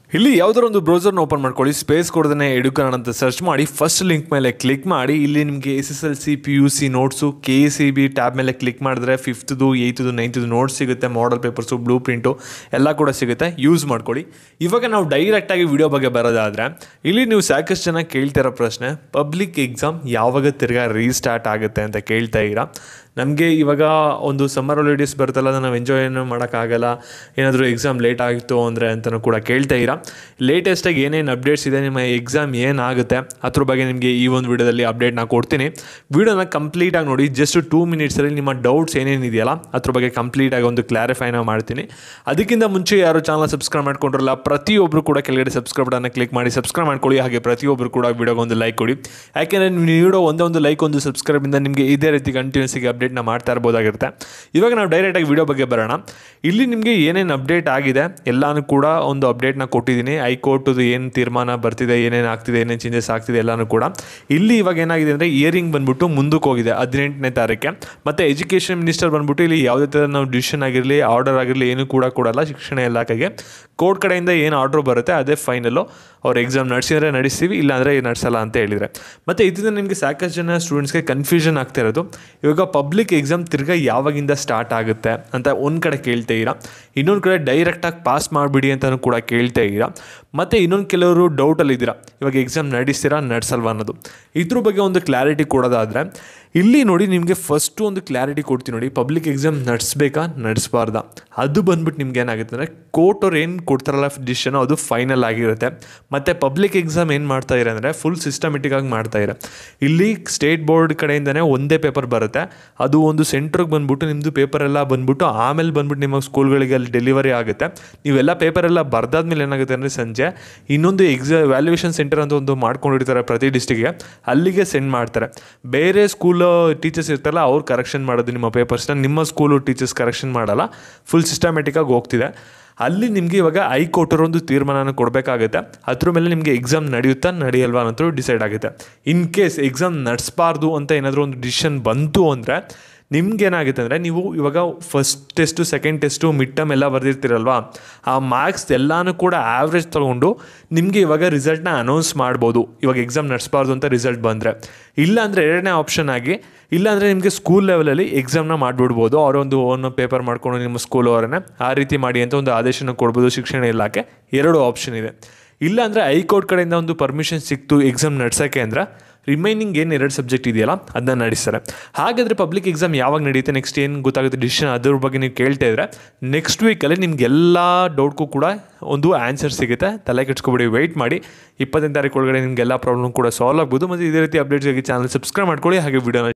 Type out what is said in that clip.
ಇಲ್ಲಿ ಯಾವ್ದಾರ ಒಂದು ಬ್ರೌಸರ್ನ ಓಪನ್ ಮಾಡ್ಕೊಳ್ಳಿ ಸ್ಪೇಸ್ ಕೊಡದೇ ಎಡುಕರಣ ಅಂತ ಸರ್ಚ್ ಮಾಡಿ ಫಸ್ಟ್ ಲಿಂಕ್ ಮೇಲೆ ಕ್ಲಿಕ್ ಮಾಡಿ ಇಲ್ಲಿ ನಿಮಗೆ S S L C P U C notes K C B tab ಮೇಲೆ ಕ್ಲಿಕ್ ಮಾಡಿದ್ರೆ ಫಿಫ್ತ್ದು ಏಯ್ತದು ನೈನ್ತದು ನೋಟ್ಸ್ ಸಿಗುತ್ತೆ ಮಾಡಲ್ ಪೇಪರ್ಸು ಬ್ಲೂ ಪ್ರಿಂಟು ಎಲ್ಲ ಕೂಡ ಸಿಗುತ್ತೆ ಯೂಸ್ ಮಾಡ್ಕೊಳ್ಳಿ ಇವಾಗ ನಾವು ಡೈರೆಕ್ಟಾಗಿ ವಿಡಿಯೋ ಬಗ್ಗೆ ಬರೋದಾದರೆ ಇಲ್ಲಿ ನೀವು ಸಾಕಷ್ಟು ಜನ ಕೇಳ್ತಿರೋ ಪ್ರಶ್ನೆ ಪಬ್ಲಿಕ್ ಎಕ್ಸಾಮ್ ಯಾವಾಗ ತಿರ್ಗಾ ರೀಸ್ಟಾರ್ಟ್ ಆಗುತ್ತೆ ಅಂತ ಕೇಳ್ತಾ ಇದ್ದೀರಾ ನಮಗೆ ಇವಾಗ ಒಂದು ಸಮ್ಮರ್ ಹಾಲಿಡೇಸ್ ಬರುತ್ತಲ್ಲ ಅದನ್ನ ನಾವು ಎಂಜಾಯ್ ಏನು ಮಾಡೋಕ್ಕಾಗಲ್ಲ ಏನಾದರೂ ಎಕ್ಸಾಮ್ ಲೇಟ್ ಆಗಿತ್ತು ಅಂದರೆ ಅಂತಲೂ ಕೂಡ ಕೇಳ್ತಾ ಇದ್ದೀರಾ ಲೇಟೆಸ್ಟಾಗಿ ಏನೇನು ಅಪ್ಡೇಟ್ಸ್ ಇದೆ ನಿಮ್ಮ ಎಕ್ಸಾಮ್ ಏನಾಗುತ್ತೆ ಅದ್ರ ಬಗ್ಗೆ ನಿಮಗೆ ಈ ಒಂದು ವಿಡಿಯೋದಲ್ಲಿ ಅಪ್ಡೇಟ್ನ ಕೊಡ್ತೀನಿ ವಿಡಿಯೋನ ಕಂಪ್ಲೀಟಾಗಿ ನೋಡಿ ಜಸ್ಟ್ ಟೂ ಮಿನಿಟ್ಸಲ್ಲಿ ನಿಮ್ಮ ಡೌಟ್ಸ್ ಏನೇನಿದೆಯಲ್ಲ ಅದ್ರ ಬಗ್ಗೆ ಕಂಪ್ಲೀಟಾಗಿ ಒಂದು ಕ್ಲಾರಿಫೈನ ಮಾಡ್ತೀನಿ ಅದಕ್ಕಿಂತ ಮುಂಚೆ ಯಾರು ಚಾನಲ್ ಸಬ್ಸ್ಕ್ರೈಬ್ ಮಾಡ್ಕೊಂಡ್ರಲ್ಲ ಪ್ರತಿಯೊಬ್ಬರು ಕೂಡ ಕೆಳಗಡೆ ಸಬ್ಸ್ಕ್ರೈಬ್ ಬಟನ್ನ ಕ್ಲಿಕ್ ಮಾಡಿ ಸಬ್ಸ್ಕ್ರೈಬ್ ಮಾಡ್ಕೊಳ್ಳಿ ಹಾಗೆ ಪ್ರತಿಯೊಬ್ಬರು ಕೂಡ ವಿಡಿಯೋಗೆ ಒಂದು ಲೈಕ್ ಕೊಡಿ ಯಾಕೆಂದರೆ ನೀವು ನೀಡೋ ಒಂದೇ ಒಂದು ಲೈಕ್ ಒಂದು ಸಬ್ಸ್ಕ್ರೈಬಿಂದ ನಿಮಗೆ ಇದೇ ರೀತಿ ಕಂಟಿನ್ಯೂಸಿಗೆ ಅಪ್ಡೇಟ್ನ ಮಾಡ್ತಾ ಇರ್ಬೋದಾಗಿರುತ್ತೆ ಇವಾಗ ನಾವು ಡೈರೆಕ್ಟಾಗಿ ವಿಡಿಯೋ ಬಗ್ಗೆ ಬರೋಣ ಇಲ್ಲಿ ನಿಮಗೆ ಏನೇನು ಅಪ್ಡೇಟ್ ಆಗಿದೆ ಎಲ್ಲಾನು ಕೂಡ ಒಂದು ಅಪ್ಡೇಟ್ನ ಕೊಟ್ಟಿದ್ದೀನಿ ಹೈಕೋರ್ಟದು ಏನು ತೀರ್ಮಾನ ಬರ್ತಿದೆ ಏನೇನು ಆಗ್ತಿದೆ ಏನೇನು ಚೇಂಜಸ್ ಆಗ್ತಿದೆ ಎಲ್ಲಾನು ಕೂಡ ಇಲ್ಲಿ ಇವಾಗ ಏನಾಗಿದೆ ಅಂದರೆ ಇಯರಿಂಗ್ ಬಂದ್ಬಿಟ್ಟು ಮುಂದಕ್ಕೆ ಹೋಗಿದೆ ಹದಿನೆಂಟನೇ ತಾರೀಕೆ ಮತ್ತು ಎಜುಕೇಷನ್ ಮಿನಿಸ್ಟರ್ ಬಂದ್ಬಿಟ್ಟು ಇಲ್ಲಿ ಯಾವುದೇ ಥರ ನಾವು ಡಿಸಿಷನ್ ಆಗಿರಲಿ ಆರ್ಡರ್ ಆಗಿರಲಿ ಏನೂ ಕೂಡ ಕೊಡಲ್ಲ ಶಿಕ್ಷಣ ಇಲಾಖೆಗೆ ಕೋರ್ಟ್ ಕಡೆಯಿಂದ ಏನು ಆರ್ಡ್ರ್ ಬರುತ್ತೆ ಅದೇ ಫೈನಲ್ಲು ಅವ್ರು ಎಕ್ಸಾಮ್ ನಡೆಸಿದ್ರೆ ನಡೆಸ್ತೀವಿ ಇಲ್ಲಾಂದರೆ ನಡೆಸಲ್ಲ ಅಂತ ಹೇಳಿದರೆ ಮತ್ತು ಇದರಿಂದ ನಿಮಗೆ ಸಾಕಷ್ಟು ಜನ ಸ್ಟೂಡೆಂಟ್ಸ್ಗೆ ಕನ್ಫ್ಯೂಷನ್ ಆಗ್ತಾ ಇರೋದು ಇವಾಗ ಪಬ್ಲಿಕ್ ಎಕ್ಸಾಮ್ ತಿರ್ಗಾ ಯಾವಾಗಿಂದ ಸ್ಟಾರ್ಟ್ ಆಗುತ್ತೆ ಅಂತ ಒಂದು ಕಡೆ ಕೇಳ್ತಾ ಇದ್ದೀರಾ ಇನ್ನೊಂದು ಕಡೆ ಡೈರೆಕ್ಟಾಗಿ ಪಾಸ್ ಮಾಡಿಬಿಡಿ ಅಂತಲೂ ಕೂಡ ಕೇಳ್ತಾ ಇದ್ದೀರಾ ಮತ್ತು ಇನ್ನೊಂದು ಕೆಲವರು ಡೌಟಲ್ಲಿ ಇದ್ದೀರಾ ಇವಾಗ ಎಕ್ಸಾಮ್ ನಡೆಸ್ತೀರಾ ನಡೆಸಲ್ವಾ ಅನ್ನೋದು ಇದ್ರ ಬಗ್ಗೆ ಒಂದು ಕ್ಲಾರಿಟಿ ಕೊಡೋದಾದರೆ ಇಲ್ಲಿ ನೋಡಿ ನಿಮಗೆ ಫಸ್ಟು ಒಂದು ಕ್ಲಾರಿಟಿ ಕೊಡ್ತೀನಿ ನೋಡಿ ಪಬ್ಲಿಕ್ ಎಕ್ಸಾಮ್ ನಡೆಸ್ಬೇಕಾ ನಡೆಸಬಾರ್ದಾ ಅದು ಬಂದ್ಬಿಟ್ಟು ನಿಮ್ಗೆ ಏನಾಗುತ್ತೆ ಅಂದರೆ ಕೋರ್ಟ್ ಅವ್ರು ಏನು ಕೊಡ್ತಾರಲ್ಲ ಡಿಸಿಷನ್ ಅದು ಫೈನಲ್ ಆಗಿರುತ್ತೆ ಮತ್ತು ಪಬ್ಲಿಕ್ ಎಕ್ಸಾಮ್ ಏನು ಮಾಡ್ತಾ ಇದ್ದಾರೆ ಅಂದರೆ ಫುಲ್ ಸಿಸ್ಟಮೆಟಿಕ್ಕಾಗಿ ಮಾಡ್ತಾ ಇದ್ದಾರೆ ಇಲ್ಲಿ ಸ್ಟೇಟ್ ಬೋರ್ಡ್ ಕಡೆಯಿಂದನೇ ಒಂದೇ ಪೇಪರ್ ಬರುತ್ತೆ ಅದು ಒಂದು ಸೆಂಟ್ರಿಗೆ ಬಂದ್ಬಿಟ್ಟು ನಿಮ್ಮದು ಪೇಪರ್ ಎಲ್ಲ ಬಂದ್ಬಿಟ್ಟು ಆಮೇಲೆ ಬಂದ್ಬಿಟ್ಟು ನಿಮ್ಮ ಸ್ಕೂಲ್ಗಳಿಗೆ ಅಲ್ಲಿ ಡೆಲಿವರಿ ಆಗುತ್ತೆ ನೀವೆಲ್ಲ ಪೇಪರ್ ಎಲ್ಲ ಬರ್ದಾದ್ಮೇಲೆ ಏನಾಗುತ್ತೆ ಅಂದರೆ ಸಂಜೆ ಇನ್ನೊಂದು ಎಕ್ಸಾ ವ್ಯಾಲ್ಯೂಯೇಷನ್ ಸೆಂಟರ್ ಅಂತ ಒಂದು ಮಾಡ್ಕೊಂಡಿರ್ತಾರೆ ಪ್ರತಿ ಡಿಸ್ಟಿಕ್ಗೆ ಅಲ್ಲಿಗೆ ಸೆಂಡ್ ಮಾಡ್ತಾರೆ ಬೇರೆ ಸ್ಕೂಲ್ ಟೀಚರ್ಸ್ ಇರ್ತಾರಲ್ಲ ಅವ್ರು ಕರೆಕ್ಷನ್ ಮಾಡೋದು ನಿಮ್ಮ ಪೇಪರ್ಸ್ನ ನಿಮ್ಮ ಸ್ಕೂಲು ಟೀಚರ್ಸ್ ಕರೆಕ್ಷನ್ ಮಾಡಲ್ಲ ಫುಲ್ ಸಿಸ್ಟಮೆಟಿಕ್ಕಾಗಿ ಹೋಗ್ತಿದೆ ಅಲ್ಲಿ ನಿಮಗೆ ಇವಾಗ ಹೈಕೋರ್ಟರು ಒಂದು ತೀರ್ಮಾನನ ಕೊಡಬೇಕಾಗುತ್ತೆ ಅದ್ರ ಮೇಲೆ ನಿಮಗೆ ಎಕ್ಸಾಮ್ ನಡೆಯುತ್ತಾ ನಡೆಯಲ್ವಾ ಅನ್ನೋದು ಡಿಸೈಡ್ ಆಗುತ್ತೆ ಇನ್ ಕೇಸ್ ಎಕ್ಸಾಮ್ ನಡೆಸಬಾರ್ದು ಅಂತ ಏನಾದರೂ ಒಂದು ಡಿಸಿಷನ್ ಬಂತು ಅಂದರೆ ನಿಮ್ಗೆ ಏನಾಗುತ್ತೆ ಅಂದರೆ ನೀವು ಇವಾಗ first test second test mid term ಎಲ್ಲ ಬರೆದಿರ್ತೀರಲ್ವಾ ಆ ಮಾರ್ಕ್ಸ್ ಎಲ್ಲನೂ ಕೂಡ ಆವ್ರೇಜ್ ತೊಗೊಂಡು ನಿಮಗೆ ಇವಾಗ ರಿಸಲ್ಟ್ನ ಅನೌನ್ಸ್ ಮಾಡ್ಬೋದು ಇವಾಗ ಎಕ್ಸಾಮ್ ನಡೆಸಬಾರ್ದು ಅಂತ ರಿಸಲ್ಟ್ ಬಂದರೆ ಇಲ್ಲಾಂದರೆ ಎರಡನೇ ಆಪ್ಷನ್ ಆಗಿ ಇಲ್ಲಾಂದರೆ ನಿಮಗೆ ಸ್ಕೂಲ್ ಲೆವೆಲಲ್ಲಿ ಎಕ್ಸಾಮ್ನ ಮಾಡಿಬಿಡ್ಬೋದು ಅವರೊಂದು ಓನ್ ಪೇಪರ್ ಮಾಡ್ಕೊಂಡು ನಿಮ್ಮ ಸ್ಕೂಲ್ ಅವರನ್ನೇ ಆ ರೀತಿ ಮಾಡಿ ಅಂತ ಒಂದು ಆದೇಶನ ಕೊಡ್ಬೋದು ಶಿಕ್ಷಣ ಇಲಾಖೆ ಎರಡು ಆಪ್ಷನ್ ಇದೆ ಇಲ್ಲಾಂದರೆ ಹೈಕೋರ್ಟ್ ಕಡೆಯಿಂದ ಒಂದು ಪರ್ಮಿಷನ್ ಸಿಕ್ತು ಎಕ್ಸಾಮ್ ನಡ್ಸೋಕ್ಕೆ ಅಂದ್ರೆ ರಿಮೈನಿಂಗ್ ಏನು ಎರಡು ಸಬ್ಜೆಕ್ಟ್ ಇದೆಯಲ್ಲ ಅದನ್ನ ನಡೆಸ್ತಾರೆ ಹಾಗಾದರೆ ಪಬ್ಲಿಕ್ ಎಕ್ಸಾಮ್ ಯಾವಾಗ ನಡೆಯುತ್ತೆ ನೆಕ್ಸ್ಟ್ ಏನು ಗೊತ್ತಾಗುತ್ತೆ ಡಿಸಿಷನ್ ಅದ್ರ ಬಗ್ಗೆ ನೀವು ಕೇಳ್ತಾ ಇದ್ರೆ ನೆಕ್ಸ್ಟ್ ವೀಕಲ್ಲಿ ನಿಮ್ಗೆಲ್ಲ ಡೌಟ್ಗೂ ಕೂಡ ಒಂದು ಆನ್ಸರ್ ಸಿಗುತ್ತೆ ತಲೆ ಕೆಡ್ಸ್ಕೊಬೇಡಿ ವೆಯ್ಟ್ ಮಾಡಿ ಇಪ್ಪತ್ತನೇ ತಾರೀಕು ಒಳಗಡೆ ನಿಮಗೆಲ್ಲ ಪ್ರಾಬ್ಲಮ್ ಕೂಡ ಸಾಲ್ವ್ ಆಗ್ಬೋದು ಮತ್ತು ಇದೇ ರೀತಿ ಅಪ್ಡೇಟ್ಸ್ಗಾಗಿ ಚಾನಲ್ ಸಬ್ಸ್ಕ್ರೈಬ್ ಮಾಡ್ಕೊಳ್ಳಿ ಹಾಗೆ ವಿಡಿಯೋನ